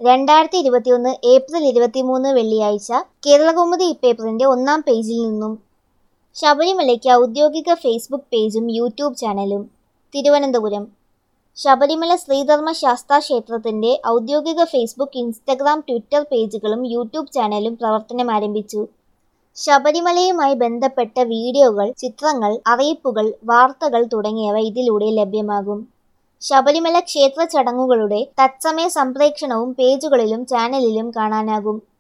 രണ്ടായിരത്തി ഇരുപത്തിയൊന്ന് ഏപ്രിൽ ഇരുപത്തിമൂന്ന് വെള്ളിയാഴ്ച കേരളകൗമുദി ഇപ്പേപ്പറിന്റെ ഒന്നാം പേജിൽ നിന്നും ശബരിമലയ്ക്ക് ഔദ്യോഗിക ഫേസ്ബുക്ക് പേജും യൂട്യൂബ് ചാനലും തിരുവനന്തപുരം ശബരിമല ശ്രീധർമ്മ ശാസ്താ ക്ഷേത്രത്തിന്റെ ഔദ്യോഗിക ഫേസ്ബുക്ക് ഇൻസ്റ്റഗ്രാം ട്വിറ്റർ പേജുകളും യൂട്യൂബ് ചാനലും പ്രവർത്തനം ആരംഭിച്ചു ശബരിമലയുമായി ബന്ധപ്പെട്ട വീഡിയോകൾ ചിത്രങ്ങൾ അറിയിപ്പുകൾ വാർത്തകൾ തുടങ്ങിയവ ഇതിലൂടെ ലഭ്യമാകും ശബരിമല ക്ഷേത്ര ചടങ്ങുകളുടെ തത്സമയ സംപ്രേക്ഷണവും പേജുകളിലും ചാനലിലും കാണാനാകും